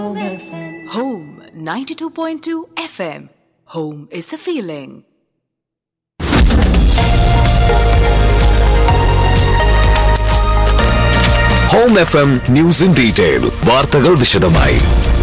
Home 92.2 FM. Home is a feeling. Home F M news in detail വാർത്തകൾ വിശദമായി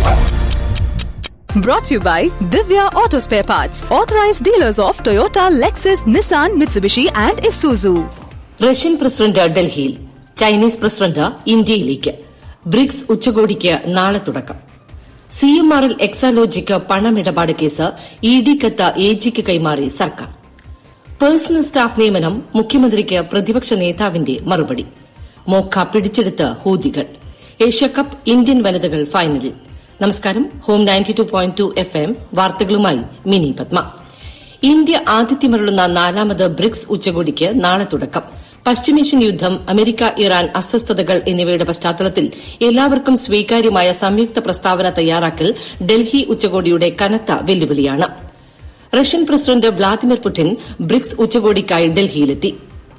Brought to you by Divya Auto Spare Parts, authorized dealers of Toyota, Lexus, Nissan, Mitsubishi, and Isuzu. Russian president ഡൽഹിയിൽ Chinese president ഇന്ത്യയിലേക്ക് BRICS ഉച്ചകോടിക്ക് നാളെ തുടക്കം CM എം ആറിൽ എക്സാലോജിക്ക് പണമിടപാട് കേസ് ഇ ഡി കത്ത് എ ജിക്ക് കൈമാറി സർക്കാർ പേഴ്സണൽ സ്റ്റാഫ് നിയമനം മുഖ്യമന്ത്രിക്ക് പ്രതിപക്ഷ നേതാവിന്റെ മറുപടി മോഖ പിടിച്ചെടുത്ത് ഹൂതികൾ ഏഷ്യാകപ്പ് ഇന്ത്യൻ വനിതകൾ ഫൈനലിൽ നമസ്കാരം home ninety two point two FM എം വാർത്തകളുമായി മിനി പത്മ ഇന്ത്യ ആതിഥ്യമരുളുന്ന നാലാമത് ബ്രിക്സ് ഉച്ചകോടിക്ക് നാളെ തുടക്കം പശ്ചിമേഷ്യൻ യുദ്ധം അമേരിക്ക ഇറാൻ അസ്വസ്ഥതകൾ എന്നിവയുടെ പശ്ചാത്തലത്തിൽ എല്ലാവർക്കും സ്വീകാര്യമായ സംയുക്ത പ്രസ്താവന തയ്യാറാക്കൽ ഡൽഹി ഉച്ചകോടിയുടെ കനത്ത വെല്ലുവിളിയാണ് Russian president Vladimir Putin BRICS ഉച്ചകോടിക്കായി ഡൽഹിയിലെത്തി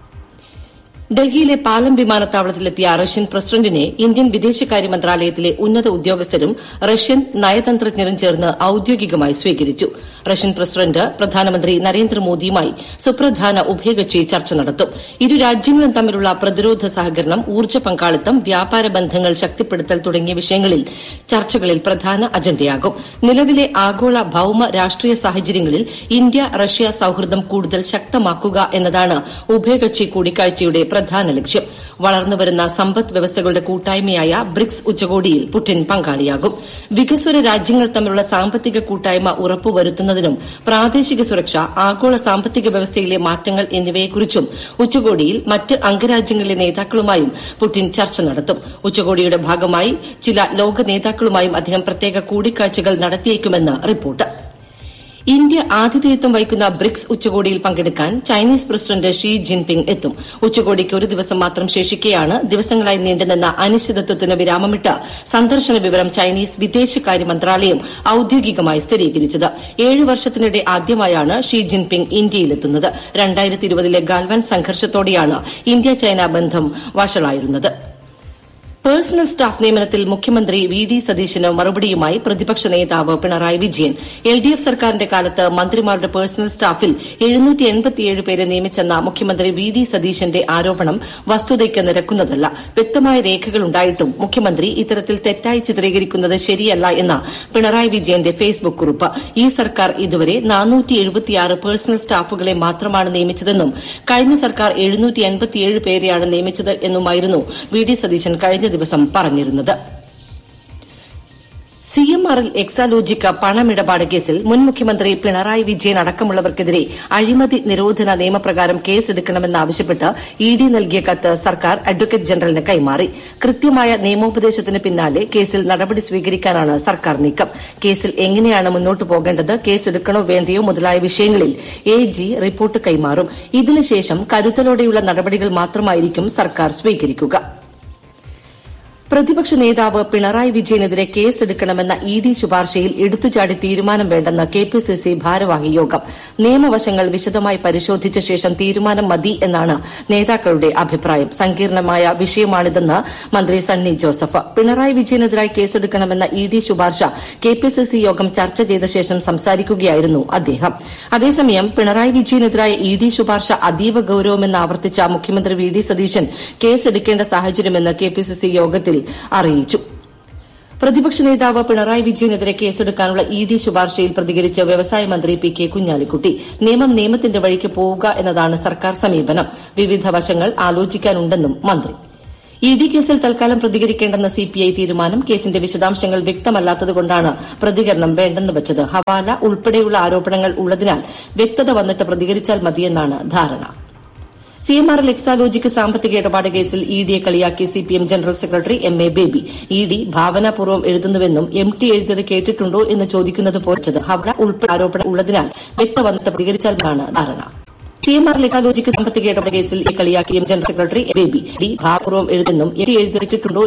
ഡൽഹിയിലെ പാലം വിമാനത്താവളത്തിലെത്തിയ റഷ്യൻ പ്രസിഡന്റിനെ ഇന്ത്യൻ വിദേശകാര്യ മന്ത്രാലയത്തിലെ ഉന്നത ഉദ്യോഗസ്ഥരും റഷ്യൻ നയതന്ത്രജ്ഞരും ചേർന്ന് ഔദ്യോഗികമായി സ്വീകരിച്ചു റഷ്യൻ പ്രസിഡന്റ് പ്രധാനമന്ത്രി നരേന്ദ്രമോദിയുമായി സുപ്രധാന ഉഭയകക്ഷി ചർച്ച നടത്തും ഇരു രാജ്യങ്ങളും തമ്മിലുള്ള പ്രതിരോധ സഹകരണം ഊർജ്ജ പങ്കാളിത്തം വ്യാപാര ബന്ധങ്ങൾ ശക്തിപ്പെടുത്തൽ തുടങ്ങിയ വിഷയങ്ങളിൽ ചർച്ചകളിൽ പ്രധാന അജണ്ടയാകും നിലവിലെ ആഗോള ഭൌമ രാഷ്ട്രീയ സാഹചര്യങ്ങളിൽ ഇന്ത്യ റഷ്യ സൌഹൃദം കൂടുതൽ ശക്തമാക്കുക എന്നതാണ് ഉഭയകക്ഷി കൂടിക്കാഴ്ചയുടെ പ്രധാന ലക്ഷ്യം വളർന്നുവരുന്ന സമ്പദ് വ്യവസ്ഥകളുടെ കൂട്ടായ്മയായ ബ്രിക്സ് ഉച്ചകോടിയിൽ പുടിൻ പങ്കാളിയാകും വികസ്വര രാജ്യങ്ങൾ തമ്മിലുള്ള സാമ്പത്തിക കൂട്ടായ്മ ഉറപ്പുവരുത്തുന്നതിനും പ്രാദേശിക സുരക്ഷ ആഗോള സാമ്പത്തിക വ്യവസ്ഥയിലെ മാറ്റങ്ങൾ എന്നിവയെക്കുറിച്ചും ഉച്ചകോടിയിൽ മറ്റ് അംഗരാജ്യങ്ങളിലെ നേതാക്കളുമായും പുടിൻ ചർച്ച നടത്തും ഉച്ചകോടിയുടെ ഭാഗമായി ചില ലോക നേതാക്കളുമായും അദ്ദേഹം പ്രത്യേക കൂടിക്കാഴ്ചകൾ നടത്തിയേക്കുമെന്ന് റിപ്പോർട്ട് ഇന്ത്യ ആതിഥേയത്വം വഹിക്കുന്ന ബ്രിക്സ് ഉച്ചകോടിയിൽ പങ്കെടുക്കാൻ ചൈനീസ് പ്രസിഡന്റ് ഷീ ജിൻപിങ് എത്തും ഉച്ചകോടിക്ക് ഒരു ദിവസം മാത്രം ശേഷിക്കെയാണ് ദിവസങ്ങളായി നീണ്ടുനിന്ന അനിശ്ചിതത്വത്തിന് വിരാമമിട്ട് സന്ദർശന വിവരം ചൈനീസ് വിദേശകാര്യ മന്ത്രാലയം ഔദ്യോഗികമായി സ്ഥിരീകരിച്ചത് ഏഴ് വർഷത്തിനിടെ ആദ്യമായാണ് ഷീ ജിൻപിങ് ഇന്ത്യയിലെത്തുന്നത് രണ്ടായിരത്തി ഇരുപതിലെ ഗാൽവാൻ സംഘർഷത്തോടെയാണ് ഇന്ത്യ ചൈന ബന്ധം വഷളായിരുന്നത് പേഴ്സണൽ സ്റ്റാഫ് നിയമനത്തിൽ മുഖ്യമന്ത്രി വി ഡി സതീശന് മറുപടിയുമായി പ്രതിപക്ഷ നേതാവ് Pinarayi Vijayan L D F സർക്കാരിന്റെ കാലത്ത് മന്ത്രിമാരുടെ പേഴ്സണൽ സ്റ്റാഫിൽ പേരെ നിയമിച്ചെന്ന മുഖ്യമന്ത്രി വി ഡി സതീശന്റെ ആരോപണം വസ്തുതയ്ക്ക് നിരക്കുന്നതല്ല വ്യക്തമായ രേഖകളുണ്ടായിട്ടും മുഖ്യമന്ത്രി ഇത്തരത്തിൽ തെറ്റായി ചിത്രീകരിക്കുന്നത് ശരിയല്ല എന്ന പിണറായി വിജയന്റെ ഫേസ്ബുക്ക് കുറിപ്പ് ഈ സർക്കാർ ഇതുവരെ പേഴ്സണൽ സ്റ്റാഫുകളെ മാത്രമാണ് നിയമിച്ചതെന്നും കഴിഞ്ഞ സർക്കാർ പേരെയാണ് നിയമിച്ചത് എന്നുമായിരുന്നു വി ഡി സതീശൻ കഴിഞ്ഞ ദിവസം പറഞ്ഞിരുന്നത് സി എം ആറിൽ എക്സാലോജിക്ക് പണമിടപാട് കേസിൽ മുൻ മുഖ്യമന്ത്രി പിണറായി വിജയൻ അടക്കമുള്ളവർക്കെതിരെ അഴിമതി നിരോധന നിയമപ്രകാരം കേസെടുക്കണമെന്നാവശ്യപ്പെട്ട് ഇ ഡി നൽകിയ കത്ത് സർക്കാർ അഡ്വക്കേറ്റ് ജനറലിന് കൈമാറി കൃത്യമായ നിയമോപദേശത്തിന് പിന്നാലെ കേസിൽ നടപടി സ്വീകരിക്കാനാണ് സർക്കാർ നീക്കം കേസിൽ എങ്ങനെയാണ് മുന്നോട്ട് പോകേണ്ടത് കേസെടുക്കണോ വേണ്ടയോ മുതലായ വിഷയങ്ങളിൽ എ ജി റിപ്പോർട്ട് കൈമാറും ഇതിനുശേഷം കരുതലോടെയുള്ള നടപടികൾ മാത്രമായിരിക്കും സർക്കാർ സ്വീകരിക്കുക പ്രതിപക്ഷ നേതാവ് പിണറായി വിജയനെതിരെ കേസെടുക്കണമെന്ന ഇ ഡി ശുപാർശയിൽ എടുത്തുചാടി തീരുമാനം വേണ്ടെന്ന് കെ പി സി സി ഭാരവാഹി യോഗം നിയമവശങ്ങൾ വിശദമായി പരിശോധിച്ച ശേഷം തീരുമാനം മതി എന്നാണ് നേതാക്കളുടെ അഭിപ്രായം സങ്കീർണമായ വിഷയമാണിതെന്ന് മന്ത്രി സണ്ണി ജോസഫ് പിണറായി വിജയനെതിരായി കേസെടുക്കണമെന്ന ഇ ഡി ശുപാർശ കെ പി സി സി യോഗം ചർച്ച ചെയ്ത ശേഷം സംസാരിക്കുകയായിരുന്നു അദ്ദേഹം അതേസമയം പിണറായി വിജയനെതിരായ ഇ ഡി ശുപാർശ അതീവ ഗൌരവമെന്ന് ആവർത്തിച്ച മുഖ്യമന്ത്രി വി ഡി സതീശൻ കേസെടുക്കേണ്ട സാഹചര്യമെന്ന് കെ പി സി സി യോഗത്തിൽ അറിയിച്ചു പ്രതിപക്ഷ നേതാവ് പിണറായി വിജയനെതിരെ കേസെടുക്കാനുള്ള ഇ ഡി ശുപാർശയിൽ പ്രതികരിച്ച് വ്യവസായ മന്ത്രി പി കെ കുഞ്ഞാലിക്കുട്ടി നിയമം നിയമത്തിന്റെ വഴിക്ക് പോവുക എന്നതാണ് സർക്കാർ സമീപനം വിവിധ വശങ്ങൾ ആലോചിക്കാനുണ്ടെന്നും മന്ത്രി ഇ ഡി കേസിൽ തൽക്കാലം പ്രതികരിക്കേണ്ടെന്ന സിപിഐ തീരുമാനം കേസിന്റെ വിശദാംശങ്ങൾ വ്യക്തമല്ലാത്തതുകൊണ്ടാണ് പ്രതികരണം വേണ്ടെന്ന് വച്ചത് ഹവാല ഉൾപ്പെടെയുള്ള ആരോപണങ്ങൾ ഉള്ളതിനാൽ വ്യക്തത വന്നിട്ട് പ്രതികരിച്ചാൽ മതിയെന്നാണ് ധാരണ C M R L Exalogic സാമ്പത്തിക ഇടപാട് കേസിൽ ഇ ഡിയെ കളിയാക്കി CPM general secretary M A Baby E D ഭാവനാപൂർവ്വം എഴുതുന്നുവെന്നും എം ടി എഴുതിയത് കേട്ടിട്ടുണ്ടോ എന്ന് ചോദിക്കുന്നത് പോലച്ചത് ഹവല ഉൾപ്പെടെ ആരോപണം ഉള്ളതിനാൽ വ്യക്തത വന്നിട്ട് പ്രതികരിച്ചാൽ ധാരണ സി എം ആർ ലെക്കാലോജിക്ക് സാമ്പത്തിക ഇടപാട് കേസിൽ ഈ കളിയാക്കിയും ജനറൽ സെക്രട്ടറി ബേബി ഡി ഭാവപൂർവ്വം എഴുതുന്നും എം ടി എഴുതിയിട്ടുണ്ടോ